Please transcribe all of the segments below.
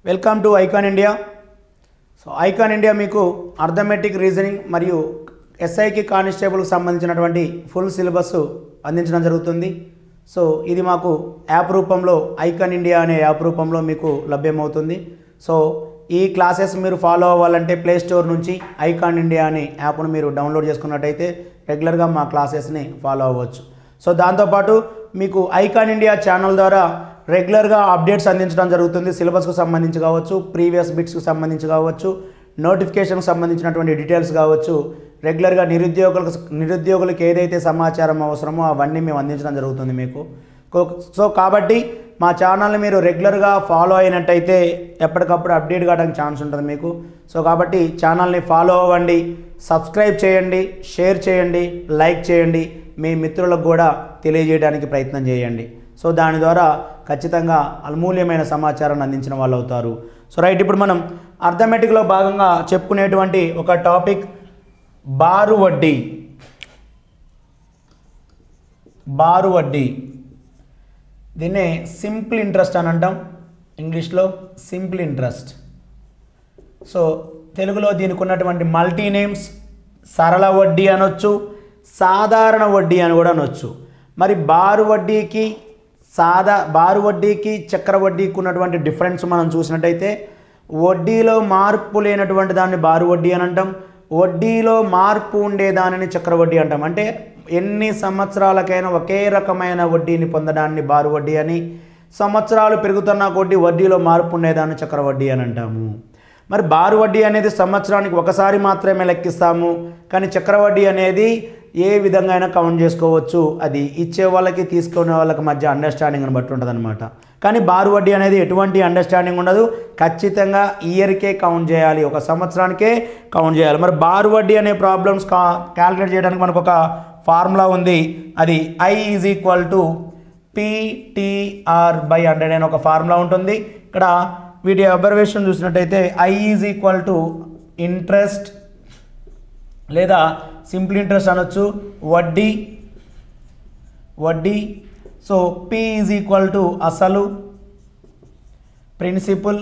welcome to icon India so icon India మీకు arithmetic reasoning మరియు ఎస్ఐకి కానిస్టేబుల్కి సంబంధించినటువంటి ఫుల్ సిలబస్ అందించడం జరుగుతుంది సో ఇది మాకు యాప్ రూపంలో ఐకాన్ ఇండియా అనే యాప్ రూపంలో మీకు లభ్యమవుతుంది సో ఈ క్లాసెస్ మీరు ఫాలో అవ్వాలంటే ప్లే స్టోర్ నుంచి ఐకాన్ ఇండియా అనే యాప్ను మీరు డౌన్లోడ్ చేసుకున్నట్టయితే రెగ్యులర్గా మా క్లాసెస్ని ఫాలో అవ్వచ్చు సో దాంతోపాటు మీకు ఐకాన్ ఇండియా ఛానల్ ద్వారా రెగ్యులర్గా అప్డేట్స్ అందించడం జరుగుతుంది సిలబస్కు సంబంధించి కావచ్చు ప్రీవియస్ బిట్స్కి సంబంధించి కావచ్చు నోటిఫికేషన్కి సంబంధించినటువంటి డీటెయిల్స్ కావచ్చు రెగ్యులర్గా నిరుద్యోగులకు నిరుద్యోగులకు ఏదైతే సమాచారం అవసరమో అవన్నీ మేము అందించడం జరుగుతుంది మీకు కో- సో కాబట్టి మా ఛానల్ని మీరు రెగ్యులర్గా ఫాలో అయినట్టయితే ఎప్పటికప్పుడు అప్డేట్ కావడానికి ఛాన్స్ ఉంటుంది మీకు సో కాబట్టి ఛానల్ని ఫాలో అవ్వండి సబ్స్క్రైబ్ చేయండి షేర్ చేయండి లైక్ చేయండి మీ మిత్రులకు కూడా తెలియజేయడానికి ప్రయత్నం చేయండి సో దాని ద్వారా ఖచ్చితంగా అమూల్యమైన సమాచారాన్ని అందించిన వాళ్ళు అవుతారు సో రైట్ ఇప్పుడు మనం అర్థమెటిక్లో భాగంగా చెప్పుకునేటువంటి ఒక టాపిక్ బారు వడ్డీ బారు వడ్డీ దీన్నే సింపుల్ ఇంట్రెస్ట్ అని అంటాం ఇంగ్లీష్లో సింపుల్ ఇంట్రెస్ట్ సో తెలుగులో దీనికి ఉన్నటువంటి మల్టీ నేమ్స్ సరళ వడ్డీ అనొచ్చు సాధారణ వడ్డీ అని కూడా అనొచ్చు మరి బారు వడ్డీకి సాదా బారు వడ్డీకి చక్ర వడ్డీకి ఉన్నటువంటి డిఫరెన్స్ మనం చూసినట్టయితే వడ్డీలో మార్పు లేనటువంటి దాన్ని బారు వడ్డీ అని అంటాం వడ్డీలో మార్పు ఉండే దానిని చక్ర వడ్డీ అంటాం అంటే ఎన్ని సంవత్సరాలకైనా ఒకే రకమైన వడ్డీని పొందడాన్ని బారు వడ్డీ అని సంవత్సరాలు పెరుగుతున్న కొద్దీ వడ్డీలో మార్పు ఉండేదాన్ని చక్ర వడ్డీ అని అంటాము మరి బారు వడ్డీ అనేది సంవత్సరానికి ఒకసారి మాత్రమే లెక్కిస్తాము కానీ చక్రవడ్డీ అనేది ఏ విధంగా అయినా కౌంట్ చేసుకోవచ్చు అది ఇచ్చే వాళ్ళకి తీసుకునే వాళ్ళకి మధ్య అండర్స్టాండింగ్ని బట్టి ఉంటుంది అనమాట కానీ బారు వడ్డీ అనేది ఎటువంటి అండర్స్టాండింగ్ ఉండదు ఖచ్చితంగా ఇయర్కే కౌంట్ చేయాలి ఒక సంవత్సరానికే కౌంట్ చేయాలి మరి బారు వడ్డీ అనే ప్రాబ్లమ్స్ కా క్యాలిక్యులేట్ చేయడానికి మనకు ఒక ఫార్ములా ఉంది అది I is equal to PTR by hundred అనే ఒక ఫార్ములా ఉంటుంది ఇక్కడ వీటి అబ్జర్వేషన్ చూసినట్టయితే I is equal to interest లేదా సింపుల్ ఇంట్రెస్ట్ అనొచ్చు వడ్డీ వడ్డీ so P is equal to అసలు principal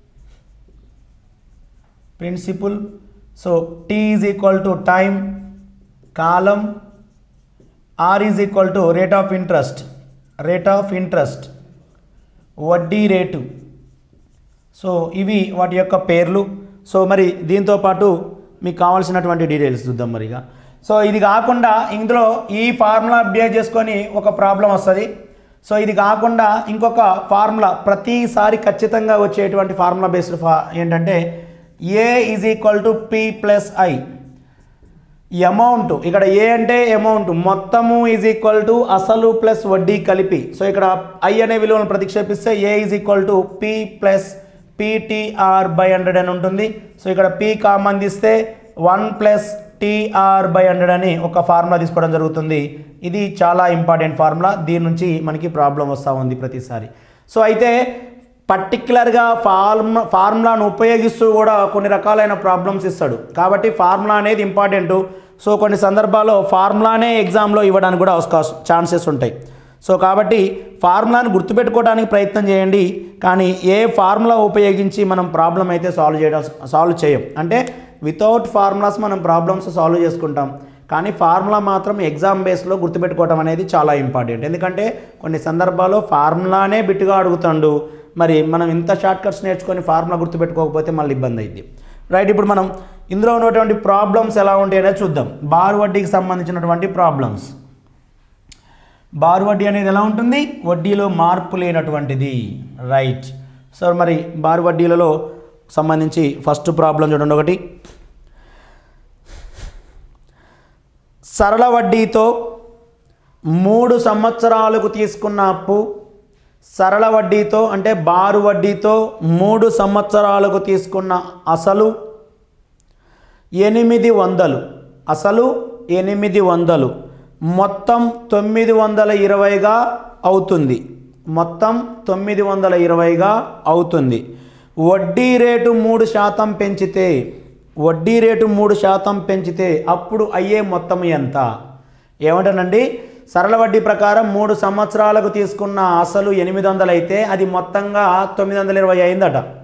principal so T is equal to time కాలం R is equal to rate of interest rate of interest వడ్డీ rate so ఇవి వాటి యొక్క పేర్లు సో మరి దీంతో పాటు మీకు కావాల్సినటువంటి డీటెయిల్స్ చూద్దాం మరిగా సో ఇది కాకుండా ఇందులో ఈ ఫార్ములా అప్డేట్ చేసుకొని ఒక ప్రాబ్లం వస్తుంది సో ఇది కాకుండా ఇంకొక ఫార్ములా ప్రతిసారి ఖచ్చితంగా వచ్చేటువంటి ఫార్ములా బేస్డ్ ఫా ఏంటంటే A is equal to P plus I amount ఇక్కడ ఏ అంటే అమౌంట్ మొత్తము ఈజ్ ఈక్వల్ టు అసలు ప్లస్ వడ్డీ కలిపి సో ఇక్కడ ఐ అనే విలువను ప్రతిక్షేపిస్తే A is equal to P plus PTR by hundred అని ఉంటుంది సో ఇక్కడ పి కామన్ తీస్తే one plus TR by hundred అని ఒక ఫార్ములా తీసుకోవడం జరుగుతుంది ఇది చాలా ఇంపార్టెంట్ ఫార్ములా దీని నుంచి మనకి ప్రాబ్లం వస్తూ ఉంది ప్రతిసారి సో అయితే పర్టికులర్గా ఫార్ములా ఫార్ములాను ఉపయోగిస్తూ కూడా కొన్ని రకాలైన ప్రాబ్లమ్స్ ఇస్తాడు కాబట్టి ఫార్ములా అనేది ఇంపార్టెంట్ సో కొన్ని సందర్భాల్లో ఫార్ములానే ఎగ్జామ్లో ఇవ్వడానికి కూడా అవకాశం ఛాన్సెస్ ఉంటాయి సో కాబట్టి ఫార్ములాను గుర్తుపెట్టుకోవడానికి ప్రయత్నం చేయండి కానీ ఏ ఫార్ములా ఉపయోగించి మనం ప్రాబ్లం అయితే సాల్వ్ చేయడం సాల్వ్ చేయం అంటే వితౌట్ ఫార్ములాస్ మనం ప్రాబ్లమ్స్ సాల్వ్ చేసుకుంటాం కానీ ఫార్ములా మాత్రం ఎగ్జామ్ బేస్లో గుర్తుపెట్టుకోవడం అనేది చాలా ఇంపార్టెంట్ ఎందుకంటే కొన్ని సందర్భాల్లో ఫార్ములానే బిట్టుగా అడుగుతాడు మరి మనం ఇంత షార్ట్ కట్స్ నేర్చుకొని ఫార్ములా గుర్తుపెట్టుకోకపోతే మళ్ళీ ఇబ్బంది అయింది రైట్ ఇప్పుడు మనం ఇందులో ఉన్నటువంటి ప్రాబ్లమ్స్ ఎలా ఉంటాయనే చూద్దాం బార్ వడ్డీకి సంబంధించినటువంటి ప్రాబ్లమ్స్ బారు వడ్డీ అనేది ఎలా ఉంటుంది వడ్డీలో మార్పు లేనటువంటిది రైట్ సో మరి బారు వడ్డీలలో సంబంధించి ఫస్ట్ ప్రాబ్లం చూడండి ఒకటి సరళ వడ్డీతో మూడు సంవత్సరాలకు తీసుకున్న అప్పు సరళ వడ్డీతో అంటే బారు వడ్డీతో మూడు సంవత్సరాలకు తీసుకున్న అసలు ఎనిమిది వందలు అసలు ఎనిమిది వందలు మొత్తం తొమ్మిది వందల ఇరవైగా అవుతుంది మొత్తం తొమ్మిది వందల ఇరవైగా అవుతుంది వడ్డీ రేటు మూడు శాతం పెంచితే వడ్డీ రేటు మూడు శాతం పెంచితే అప్పుడు అయ్యే మొత్తం ఎంత ఏమంటానండి సరళ వడ్డీ ప్రకారం మూడు సంవత్సరాలకు తీసుకున్న అసలు ఎనిమిది వందలు అయితే అది మొత్తంగా తొమ్మిది వందల ఇరవై అయిందట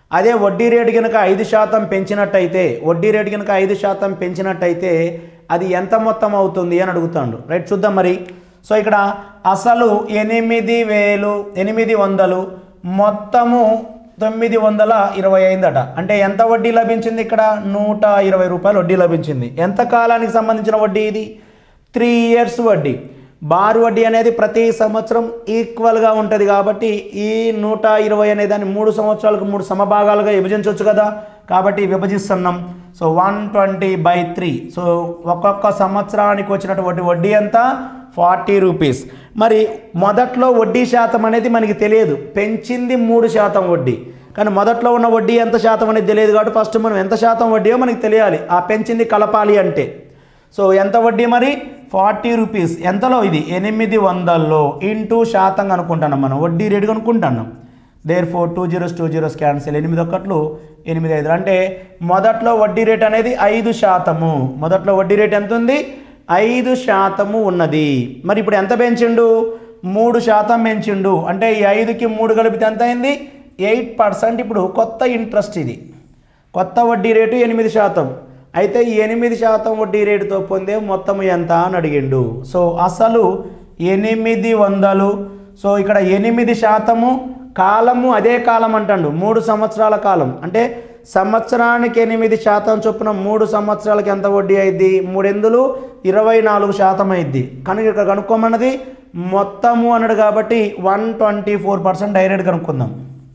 అదే వడ్డీ రేటు కనుక ఐదు శాతం పెంచినట్టయితే వడ్డీ రేటు కనుక ఐదు శాతం పెంచినట్టయితే అది ఎంత మొత్తం అవుతుంది అని అడుగుతాడు రైట్ చూద్దాం మరి సో ఇక్కడ అసలు ఎనిమిది వేలు ఎనిమిది వందలు మొత్తము తొమ్మిది వందల ఇరవై అయిందట అంటే ఎంత వడ్డీ లభించింది ఇక్కడ నూట ఇరవై రూపాయలు వడ్డీ లభించింది ఎంత కాలానికి సంబంధించిన వడ్డీ ఇది త్రీ ఇయర్స్ వడ్డీ బారు వడ్డీ అనేది ప్రతి సంవత్సరం ఈక్వల్గా ఉంటుంది కాబట్టి ఈ నూట ఇరవై అనే దాన్ని మూడు సంవత్సరాలకు మూడు సమభాగాలుగా విభజించవచ్చు కదా కాబట్టి విభజిస్తున్నాం so one twenty by three so ఒక్కొక్క సంవత్సరానికి వచ్చినటువంటి వడ్డీ ఎంత ఫార్టీ రూపీస్ మరి మొదట్లో వడ్డీ శాతం అనేది మనకి తెలియదు పెంచింది మూడు శాతం వడ్డీ కానీ మొదట్లో ఉన్న వడ్డీ ఎంత శాతం అనేది తెలియదు కాబట్టి ఫస్ట్ మనం ఎంత శాతం వడ్డీయో మనకి తెలియాలి ఆ పెంచింది కలపాలి అంటే సో ఎంత వడ్డీ మరి ఫార్టీ రూపీస్ ఎంతలో ఇది ఎనిమిది వందల్లో ఇంటూ శాతం అనుకుంటున్నాం మనం వడ్డీ రేటు అనుకుంటున్నాం therefore two zeros two zeros cancel ఎనిమిది ఒకట్లు ఎనిమిది ఐదు అంటే మొదట్లో వడ్డీ రేట్ అనేది ఐదు శాతము మొదట్లో వడ్డీ రేట్ ఎంత ఉంది ఐదు శాతము ఉన్నది మరి ఇప్పుడు ఎంత పెంచిండు మూడు శాతం పెంచిండు అంటే ఈ ఐదుకి మూడు కలిపితే ఎంత అయింది ఎయిట్ పర్సెంట్ ఇప్పుడు కొత్త ఇంట్రెస్ట్ ఇది కొత్త వడ్డీ రేటు ఎనిమిది శాతం అయితే ఈ ఎనిమిది శాతం వడ్డీ రేటుతో పొందే మొత్తం ఎంత అని అడిగిండు సో అసలు ఎనిమిది వందలు సో ఇక్కడ ఎనిమిది శాతము కాలము అదే కాలం అంటాడు మూడు సంవత్సరాల కాలం అంటే సంవత్సరానికి ఎనిమిది శాతం చొప్పున మూడు సంవత్సరాలకి ఎంత వడ్డీ అయింది మూడెందులు ఇరవై నాలుగు శాతం అయింది కానీ ఇక్కడ కనుక్కోమన్నది మొత్తము అన్నాడు కాబట్టి one twenty four percent direct కనుక్కుందాం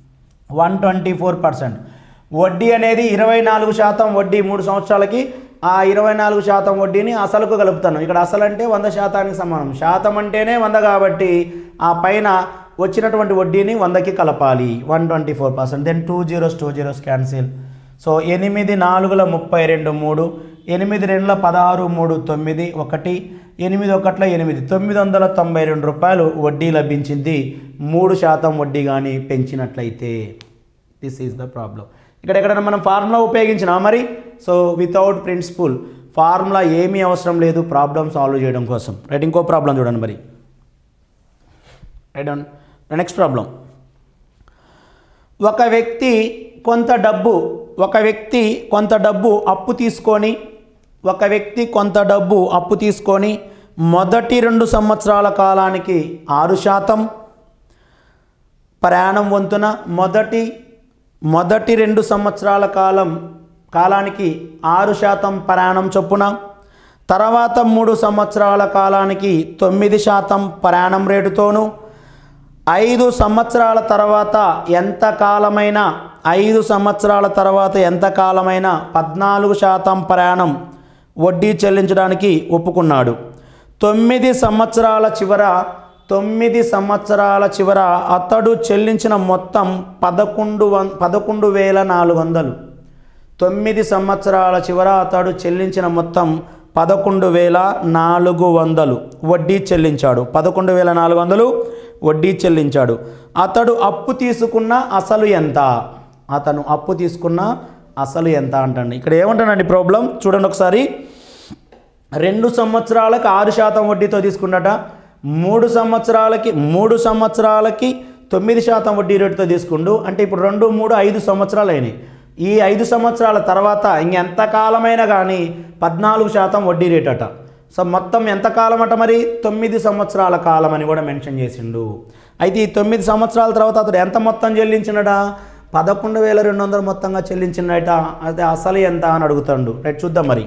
వన్ ట్వంటీ ఫోర్ పర్సెంట్ వడ్డీ అనేది ఇరవై నాలుగు శాతం వడ్డీ మూడు సంవత్సరాలకి ఆ ఇరవై నాలుగు శాతం వడ్డీని అసలుకు కలుపుతాను ఇక్కడ అసలు అంటే వంద శాతానికి సమానం శాతం అంటేనే వంద కాబట్టి ఆ పైన వచ్చినటువంటి వడ్డీని వందకి కలపాలి one twenty four percent then two zeros two zeros cancel so ఎనిమిది నాలుగుల ముప్పై రెండు మూడు ఎనిమిది రెండుల పదహారు మూడు తొమ్మిది ఒకటి ఎనిమిది ఒకట్ల ఎనిమిది తొమ్మిది వందల తొంభై రెండు రూపాయలు వడ్డీ లభించింది మూడు శాతం వడ్డీ కానీ పెంచినట్లయితే దిస్ ఈజ్ ద ప్రాబ్లం ఇక్కడ ఎక్కడైనా మనం ఫార్ములా ఉపయోగించినా మరి సో వితౌట్ ప్రిన్సిపుల్ ఫార్ములా ఏమీ అవసరం లేదు ప్రాబ్లం సాల్వ్ చేయడం కోసం రైట్ ఇంకో ప్రాబ్లం చూడండి మరి రైట్ నెక్స్ట్ ప్రాబ్లం ఒక వ్యక్తి కొంత డబ్బు ఒక వ్యక్తి కొంత డబ్బు అప్పు తీసుకొని ఒక వ్యక్తి కొంత డబ్బు అప్పు తీసుకొని మొదటి రెండు సంవత్సరాల కాలానికి ఆరు శాతం ప్రయాణం వంతున మొదటి మొదటి రెండు సంవత్సరాల కాలం కాలానికి ఆరు శాతం ప్రయాణం చొప్పున తర్వాత మూడు సంవత్సరాల కాలానికి తొమ్మిది శాతం ప్రయాణం రేటుతోనూ ఐదు సంవత్సరాల తర్వాత ఎంత కాలమైనా ఐదు సంవత్సరాల తర్వాత ఎంత కాలమైనా పద్నాలుగు శాతం ప్రయాణం వడ్డీ చెల్లించడానికి ఒప్పుకున్నాడు తొమ్మిది సంవత్సరాల చివర తొమ్మిది సంవత్సరాల చివర అతడు చెల్లించిన మొత్తం పదకొండు వం పదకొండు వేల నాలుగు వందలు తొమ్మిది సంవత్సరాల చివర అతడు చెల్లించిన మొత్తం పదకొండు వేల నాలుగు వందలు వడ్డీ చెల్లించాడు పదకొండు వేల నాలుగు వందలు వడ్డీ చెల్లించాడు అతడు అప్పు తీసుకున్న అసలు ఎంత అతను అప్పు తీసుకున్న అసలు ఎంత అంటండి ఇక్కడ ఏమంటానండి ప్రాబ్లం చూడండి ఒకసారి రెండు సంవత్సరాలకు ఆరు శాతం వడ్డీతో తీసుకున్నట మూడు సంవత్సరాలకి మూడు సంవత్సరాలకి తొమ్మిది శాతం వడ్డీ రేటుతో తీసుకుండు అంటే ఇప్పుడు రెండు మూడు ఐదు సంవత్సరాలు అయినాయి ఈ ఐదు సంవత్సరాల తర్వాత ఇంకెంత కాలమైనా కానీ పద్నాలుగు శాతం వడ్డీ రేట్ అట సో మొత్తం ఎంత కాలం అట మరి తొమ్మిది సంవత్సరాల కాలం అని కూడా మెన్షన్ చేసిండు అయితే ఈ తొమ్మిది సంవత్సరాల తర్వాత అతడు ఎంత మొత్తం చెల్లించినడా పదకొండు వేల రెండు వందలు మొత్తంగా చెల్లించినట అయితే అసలు ఎంత అని అడుగుతాడు రైట్ చూద్దాం మరి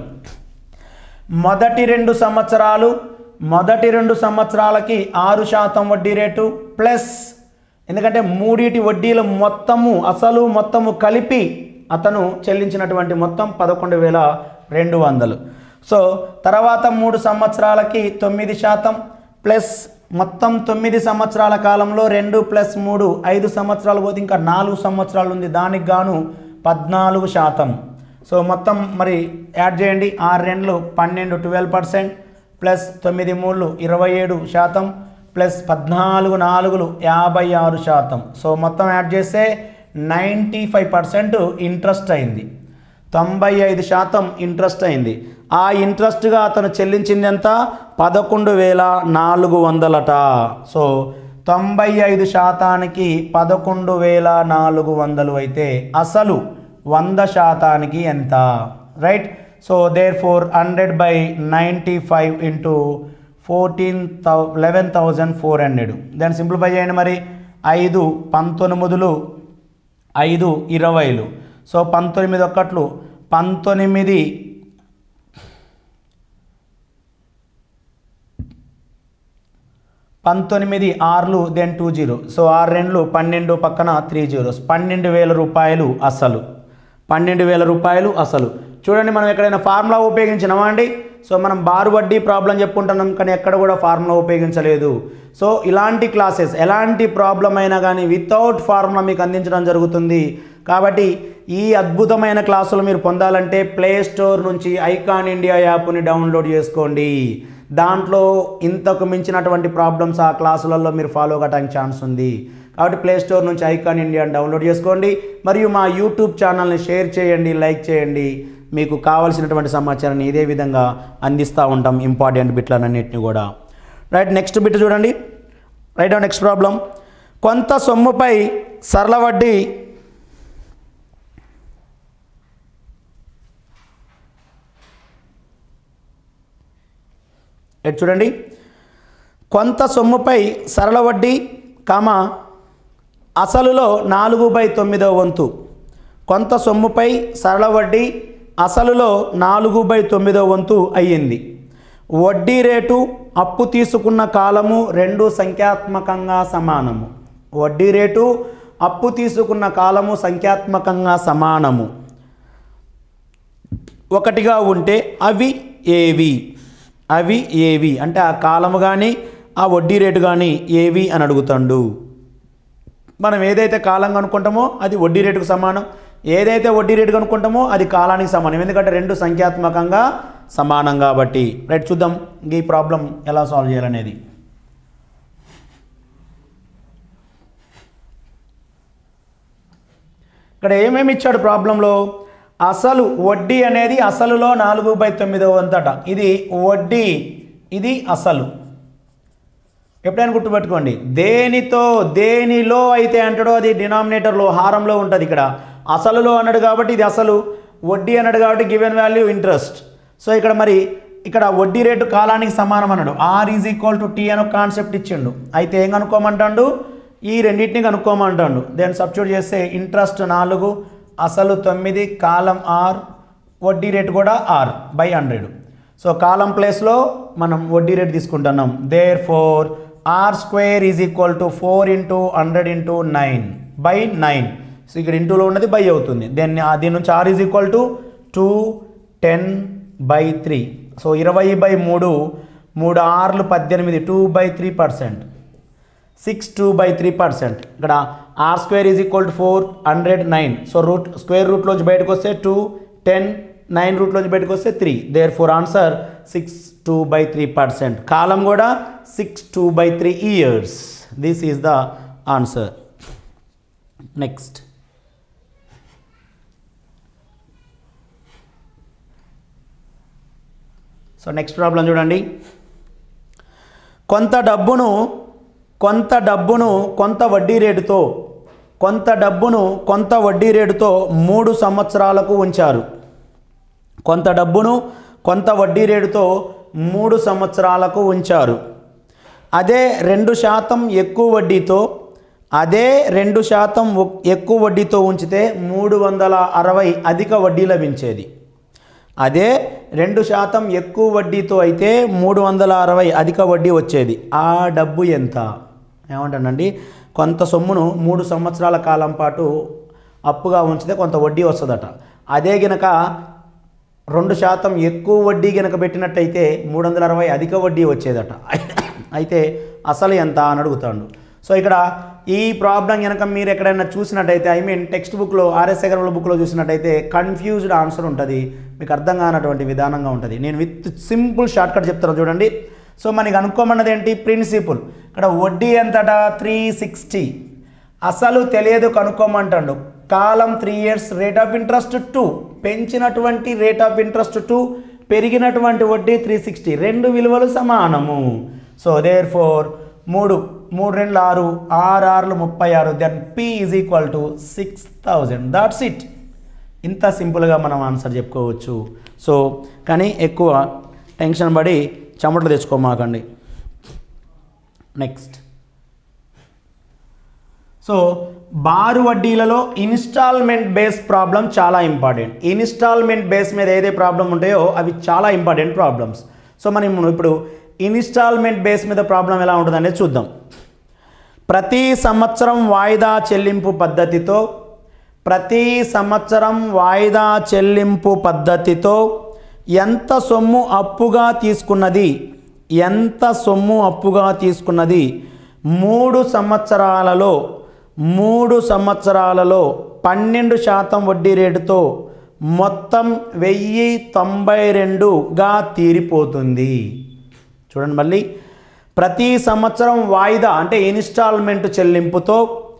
మొదటి రెండు సంవత్సరాలు మొదటి రెండు సంవత్సరాలకి ఆరు శాతం వడ్డీ రేటు ప్లస్ ఎందుకంటే మూడిటి వడ్డీల మొత్తము అసలు మొత్తము కలిపి అతను చెల్లించినటువంటి మొత్తం పదకొండు వేల రెండు వందలు సో తర్వాత మూడు సంవత్సరాలకి తొమ్మిది శాతం ప్లస్ మొత్తం తొమ్మిది సంవత్సరాల కాలంలో రెండు ప్లస్ మూడు ఐదు సంవత్సరాలు పోతే ఇంకా నాలుగు సంవత్సరాలు ఉంది దానికి గాను పద్నాలుగు శాతం సో మొత్తం మరి యాడ్ చేయండి ఆరు రెండ్లు పన్నెండు ట్వెల్వ్ పర్సెంట్ ప్లస్ తొమ్మిది మూడు ఇరవై ఏడు శాతం ప్లస్ పద్నాలుగు నాలుగులు యాభై ఆరు శాతం సో మొత్తం యాడ్ చేస్తే నైంటీ ఫైవ్ పర్సెంట్ ఇంట్రెస్ట్ అయింది తొంభై ఐదు శాతం ఇంట్రెస్ట్ అయింది ఆ ఇంట్రెస్ట్గా అతను చెల్లించింది ఎంత పదకొండు వేల నాలుగు వందలట సో తొంభై ఐదు శాతానికి పదకొండు వేల నాలుగు వందలు అయితే అసలు వంద శాతానికి ఎంత right so there four hundred by ninety five into fourteen థౌ లెవెన్ థౌజండ్ ఫోర్ హండ్రెడ్ దాన్ని సింప్లిఫై చేయండి మరి ఐదు పంతొమ్మిదిలు ఐదు ఇరవైలు సో పంతొమ్మిది ఒక్కట్లు పంతొమ్మిది పంతొమ్మిది ఆర్లు దెన్ టూ జీరో సో ఆరు రెండ్లు పన్నెండు పక్కన త్రీ జీరోస్ పన్నెండు వేల రూపాయలు అసలు పన్నెండు వేల రూపాయలు అసలు చూడండి మనం ఎక్కడైనా ఫార్ములా ఉపయోగించినామా అండి సో మనం బారు వడ్డీ ప్రాబ్లం చెప్పుకుంటున్నాం కానీ ఎక్కడ కూడా ఫార్ములా ఉపయోగించలేదు సో ఇలాంటి క్లాసెస్ ఎలాంటి ప్రాబ్లం అయినా కానీ వితౌట్ ఫార్ములా మీకు అందించడం జరుగుతుంది కాబట్టి ఈ అద్భుతమైన క్లాసులు మీరు పొందాలంటే ప్లే స్టోర్ నుంచి ఐకాన్ ఇండియా యాప్ని డౌన్లోడ్ చేసుకోండి దాంట్లో ఇంతకు మించినటువంటి ప్రాబ్లమ్స్ ఆ క్లాసులలో మీరు ఫాలో కావడానికి ఛాన్స్ ఉంది కాబట్టి ప్లే స్టోర్ నుంచి ఐకాన్ ఇండియాని డౌన్లోడ్ చేసుకోండి మరియు మా యూట్యూబ్ ఛానల్ని షేర్ చేయండి లైక్ చేయండి మీకు కావాల్సినటువంటి సమాచారాన్ని ఇదే విధంగా అందిస్తూ ఉంటాం ఇంపార్టెంట్ బిట్లన్నింటినీ కూడా రైట్ నెక్స్ట్ బిట్ చూడండి రైట్ నెక్స్ట్ ప్రాబ్లం కొంత సొమ్ముపై సరళ వడ్డీ ఎటు చూడండి కొంత సొమ్ముపై సరళ వడ్డీ కామ అసలులో నాలుగు బై తొమ్మిదో వంతు కొంత సొమ్ముపై సరళ వడ్డీ అసలులో నాలుగు బై తొమ్మిదో వంతు అయ్యింది వడ్డీ రేటు అప్పు తీసుకున్న కాలము రెండు సంఖ్యాత్మకంగా సమానము వడ్డీ రేటు అప్పు తీసుకున్న కాలము సంఖ్యాత్మకంగా సమానము ఒకటిగా ఉంటే అవి ఏవి అవి ఏవి అంటే ఆ కాలము కానీ ఆ వడ్డీ రేటు కానీ ఏవి అని అడుగుతాడు మనం ఏదైతే కాలం కనుక్కుంటామో అది వడ్డీ రేటుకు సమానం ఏదైతే వడ్డీ రేటు కనుక్కుంటామో అది కాలానికి సమానం ఎందుకంటే రెండు సంఖ్యాత్మకంగా సమానం కాబట్టి రైట్ చూద్దాం ఈ ప్రాబ్లం ఎలా సాల్వ్ చేయాలనేది ఇక్కడ ఏమేమి ఇచ్చాడు ప్రాబ్లంలో అసలు వడ్డీ అనేది అసలులో నాలుగు బై తొమ్మిదో వంతట ఇది వడ్డీ ఇది అసలు ఎప్పుడైనా గుర్తుపెట్టుకోండి దేనితో దేనిలో అయితే అంటాడో అది డినామినేటర్లో హారంలో ఉంటుంది ఇక్కడ అసలులో అన్నాడు కాబట్టి ఇది అసలు వడ్డీ అన్నాడు కాబట్టి గివెన్ వాల్యూ ఇంట్రెస్ట్ సో ఇక్కడ మరి ఇక్కడ వడ్డీ రేటు కాలానికి సమానం అన్నాడు R is equal to T అని ఒక కాన్సెప్ట్ ఇచ్చిండు అయితే ఏం కనుక్కోమంటాడు ఈ రెండింటిని కనుక్కోమంటాడు దెన్ సబ్స్టిట్యూట్ చేస్తే ఇంట్రెస్ట్ నాలుగు అసలు తొమ్మిది కాలం ఆర్ వడ్డీ రేటు కూడా ఆర్ బై హండ్రెడ్ సో కాలం ప్లేస్లో మనం వడ్డీ రేట్ తీసుకుంటున్నాం therefore R square is equal to four into hundred into nine by nine so ఇక్కడ ఇంటూలో ఉన్నది బై అవుతుంది దెన్ దీని నుంచి R is equal to two ten by three so ఇరవై బై మూడు మూడు ఆర్లు పద్దెనిమిది two by three percent six two by three percent ఇక్కడ R square is equal to four hundred nine so root square రూట్లోంచి బయటకు వస్తే టూ టెన్ నైన్ రూట్లోంచి బయటకు వస్తే three therefore answer six two by three percent కాలం కూడా six two by three years this is the answer next so next problem చూడండి కొంత డబ్బును కొంత డబ్బును కొంత వడ్డీ రేటుతో కొంత డబ్బును కొంత వడ్డీ రేటుతో మూడు సంవత్సరాలకు ఉంచారు కొంత డబ్బును కొంత వడ్డీ రేటుతో మూడు సంవత్సరాలకు ఉంచారు అదే రెండు శాతం ఎక్కువ వడ్డీతో అదే రెండు శాతం ఒక్- ఎక్కువ వడ్డీతో ఉంచితే మూడు వందల అరవై అధిక వడ్డీ లభించేది అదే రెండు శాతం ఎక్కువ వడ్డీతో అయితే మూడు వందల అరవై అధిక వడ్డీ వచ్చేది ఆ డబ్బు ఎంత ఏమంటానండి కొంత సొమ్మును మూడు సంవత్సరాల కాలం పాటు అప్పుగా ఉంచితే కొంత వడ్డీ వస్తుందట అదే గనక రెండు శాతం ఎక్కువ వడ్డీ గనక పెట్టినట్టయితే మూడు వందల అరవై అధిక వడ్డీ వచ్చేదట అయితే అసలు ఎంత అని అడుగుతాడు సో ఇక్కడ ఈ ప్రాబ్లం కనుక మీరు ఎక్కడైనా చూసినట్టయితే ఐ మీన్ టెక్స్ట్ బుక్లో ఆర్ఎస్ అగర్వాల్ బుక్లో చూసినట్టయితే కన్ఫ్యూజ్డ్ ఆన్సర్ ఉంటుంది మీకు అర్థం కానటువంటి విధానంగా ఉంటుంది నేను విత్ సింపుల్ షార్ట్ కట్ చెప్తాను చూడండి సో మనకి అనుకోమన్నది ఏంటి ప్రిన్సిపుల్ ఇక్కడ వడ్డీ ఎంతట త్రీ సిక్స్టీ అసలు తెలియదు కనుక్కోమంటాడు కాలం three years rate of interest two పెంచినటువంటి రేట్ ఆఫ్ ఇంట్రెస్ట్ టూ పెరిగినటువంటి వడ్డీ త్రీ సిక్స్టీ రెండు విలువలు సమానము సో దేర్ ఫోర్ మూడు మూడు రెండు ఆరు ఆరు ఆరులు ముప్పై ఆరు then P is equal to six thousand that's it ఇంత సింపుల్గా మనం ఆన్సర్ చెప్పుకోవచ్చు సో కానీ ఎక్కువ టెన్షన్ పడి చెమటలు తెచ్చుకోమాకండి నెక్స్ట్ సో బారు వడ్డీలలో ఇన్స్టాల్మెంట్ బేస్ ప్రాబ్లం చాలా ఇంపార్టెంట్ ఇన్స్టాల్మెంట్ బేస్ మీద ఏదే ప్రాబ్లం ఉంటాయో అవి చాలా ఇంపార్టెంట్ ప్రాబ్లమ్స్ సో మనం ఇప్పుడు ఇన్స్టాల్మెంట్ బేస్ మీద ప్రాబ్లం ఎలా ఉంటుందనేది చూద్దాం ప్రతి సంవత్సరం వాయిదా చెల్లింపు పద్ధతితో ప్రతి సంవత్సరం వాయిదా చెల్లింపు పద్ధతితో ఎంత సొమ్ము అప్పుగా తీసుకున్నది ఎంత సొమ్ము అప్పుగా తీసుకున్నది మూడు సంవత్సరాలలో మూడు సంవత్సరాలలో పన్నెండు శాతం వడ్డీ రేటుతో మొత్తం వెయ్యి తొంభై రెండుగా తీరిపోతుంది చూడండి మళ్ళీ ప్రతి సంవత్సరం వాయిదా అంటే ఇన్స్టాల్మెంట్ చెల్లింపుతో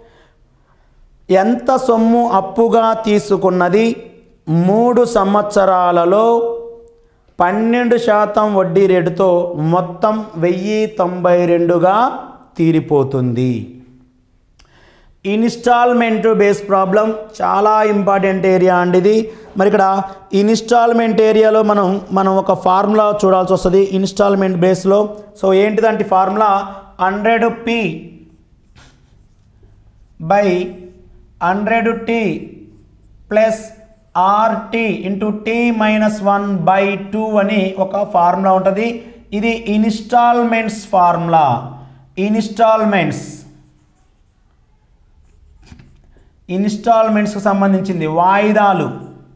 ఎంత సొమ్ము అప్పుగా తీసుకున్నది మూడు సంవత్సరాలలో పన్నెండు శాతం వడ్డీ రేటుతో మొత్తం వెయ్యి తొంభై రెండుగా తీరిపోతుంది ఇన్స్టాల్మెంట్ బేస్ ప్రాబ్లం చాలా ఇంపార్టెంట్ ఏరియా అండి ఇది మరి ఇక్కడ ఇన్స్టాల్మెంట్ ఏరియాలో మనం మనం ఒక ఫార్ములా చూడాల్సి వస్తుంది ఇన్స్టాల్మెంట్ బేస్లో సో ఏంటిదంటే formula hundred P by hundred T plus RT into T minus one by two అని ఒక ఫార్ములా ఉంటుంది ఇది ఇన్స్టాల్మెంట్స్ ఫార్ములా ఇన్స్టాల్మెంట్స్ ఇన్స్టాల్మెంట్స్కి సంబంధించింది వాయిదాలు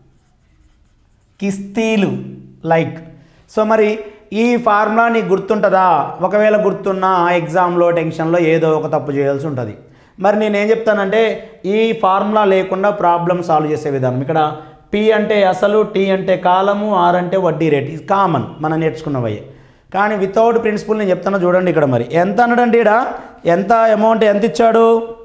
కిస్తీలు లైక్ సో మరి ఈ ఫార్ములా నీకు గుర్తుంటుందా ఒకవేళ గుర్తున్నా ఎగ్జామ్లో టెన్షన్లో ఏదో ఒక తప్పు చేయాల్సి ఉంటుంది మరి నేను ఏం చెప్తానంటే ఈ ఫార్ములా లేకుండా ప్రాబ్లమ్ సాల్వ్ చేసే విధానం ఇక్కడ పి అంటే అసలు టీ అంటే కాలము ఆర్ అంటే వడ్డీ రేట్ ఇది కామన్ మనం నేర్చుకున్నవయ్యే కానీ వితౌట్ ప్రిన్సిపల్ నేను చెప్తాను చూడండి ఇక్కడ మరి ఎంత అన్నాడండి ఇక్కడ ఎంత అమౌంట్ ఎంత ఇచ్చాడు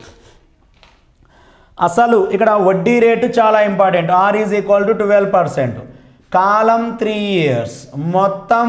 అసలు ఇక్కడ వడ్డీ రేటు చాలా important R is equal to twelve percent కాలం త్రీ ఇయర్స్ మొత్తం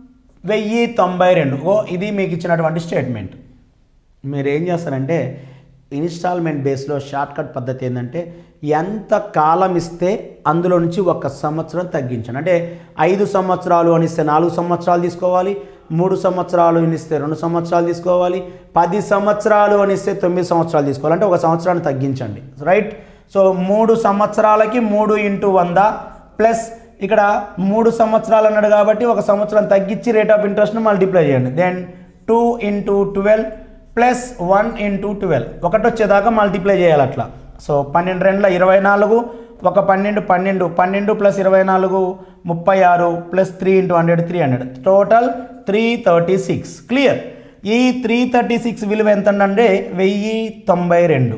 వెయ్యి తొంభై రెండు ఓ ఇది మీకు ఇచ్చినటువంటి స్టేట్మెంట్ మీరు ఏం చేస్తారంటే ఇన్స్టాల్మెంట్ బేస్లో షార్ట్ కట్ పద్ధతి ఏంటంటే ఎంత కాలం ఇస్తే అందులో నుంచి ఒక సంవత్సరం తగ్గించండి అంటే ఐదు సంవత్సరాలు అని ఇస్తే నాలుగు సంవత్సరాలు తీసుకోవాలి మూడు సంవత్సరాలు అని ఇస్తే రెండు సంవత్సరాలు తీసుకోవాలి పది సంవత్సరాలు అని ఇస్తే తొమ్మిది సంవత్సరాలు తీసుకోవాలి అంటే ఒక సంవత్సరాన్ని తగ్గించండి రైట్ సో మూడు సంవత్సరాలకి మూడు ఇంటూ వంద ప్లస్ ఇక్కడ మూడు సంవత్సరాలు అన్నాడు కాబట్టి ఒక సంవత్సరం తగ్గించి రేట్ ఆఫ్ ఇంట్రెస్ట్ను మల్టిప్లై చేయండి then two into twelve plus one into twelve ఒకటి వచ్చేదాకా మల్టిప్లై చేయాలి అట్లా సో పన్నెండు రెండుల ఇరవై నాలుగు ఒక పన్నెండు పన్నెండు పన్నెండు ప్లస్ ఇరవై నాలుగు ముప్పై ఆరు plus three into hundred three hundred total three thirty six clear ఈ త్రీ థర్టీ సిక్స్ విలువ ఎంత అంటే వెయ్యి తొంభై రెండు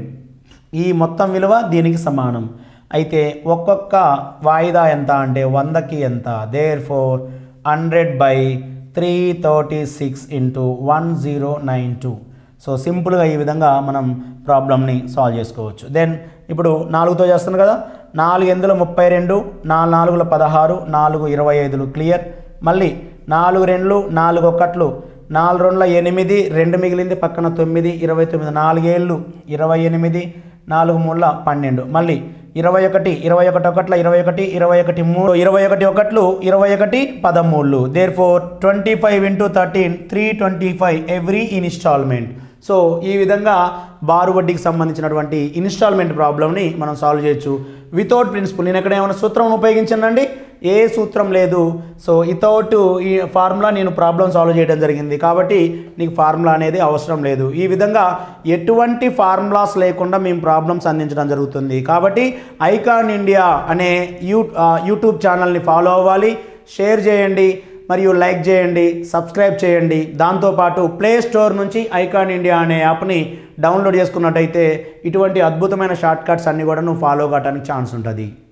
ఈ మొత్తం విలువ దీనికి సమానం అయితే ఒక్కొక్క వాయిదా ఎంత అంటే వందకి ఎంత there four hundred by three thirty six into one zero nine two so సింపుల్గా ఈ విధంగా మనం ప్రాబ్లమ్ని సాల్వ్ చేసుకోవచ్చు దెన్ ఇప్పుడు నాలుగుతో చేస్తాను కదా నాలుగు ఎందులో ముప్పై రెండు నాలుగు నాలుగుల పదహారు నాలుగు ఇరవై ఐదులు క్లియర్ మళ్ళీ నాలుగు రెండ్లు నాలుగు ఒకట్లు నాలుగు రెండుల ఎనిమిది రెండు మిగిలింది పక్కన తొమ్మిది ఇరవై తొమ్మిది నాలుగేళ్ళు ఇరవై ఎనిమిది నాలుగు మూడుల పన్నెండు మళ్ళీ ఇరవై ఒకటి ఇరవై ఒకటి ఒకట్ల ఇరవై ఒకటి ఇరవై ఒకటి మూడు ఇరవై ఒకటి ఒకట్లు ఇరవై ఒకటి పదమూడు there four twenty five into thirteen three twenty five every installment so ఈ విధంగా బారు వడ్డీకి సంబంధించినటువంటి ఇన్స్టాల్మెంట్ ప్రాబ్లమ్ని మనం సాల్వ్ చేయొచ్చు వితౌట్ ప్రిన్సిపల్ నేను ఎక్కడ ఏమైనా సూత్రం ఉపయోగించానండి ఏ సూత్రం లేదు సో వితౌట్ ఈ ఫార్ములా నేను ప్రాబ్లం సాల్వ్ చేయడం జరిగింది కాబట్టి నీకు ఫార్ములా అనేది అవసరం లేదు ఈ విధంగా ఎటువంటి ఫార్ములాస్ లేకుండా మేము ప్రాబ్లమ్స్ అందించడం జరుగుతుంది కాబట్టి ఐకాన్ ఇండియా అనే యూ ఆ, యూట్యూబ్ ఛానల్ని ఫాలో అవ్వాలి షేర్ చేయండి మరియు లైక్ చేయండి సబ్స్క్రైబ్ చేయండి దాంతోపాటు ప్లే స్టోర్ నుంచి ఐకాన్ ఇండియా అనే యాప్ని డౌన్లోడ్ చేసుకున్నట్టయితే ఇటువంటి అద్భుతమైన షార్ట్ కట్స్ అన్నీ కూడా నువ్వు ఫాలో కావడానికి ఛాన్స్ ఉంటుంది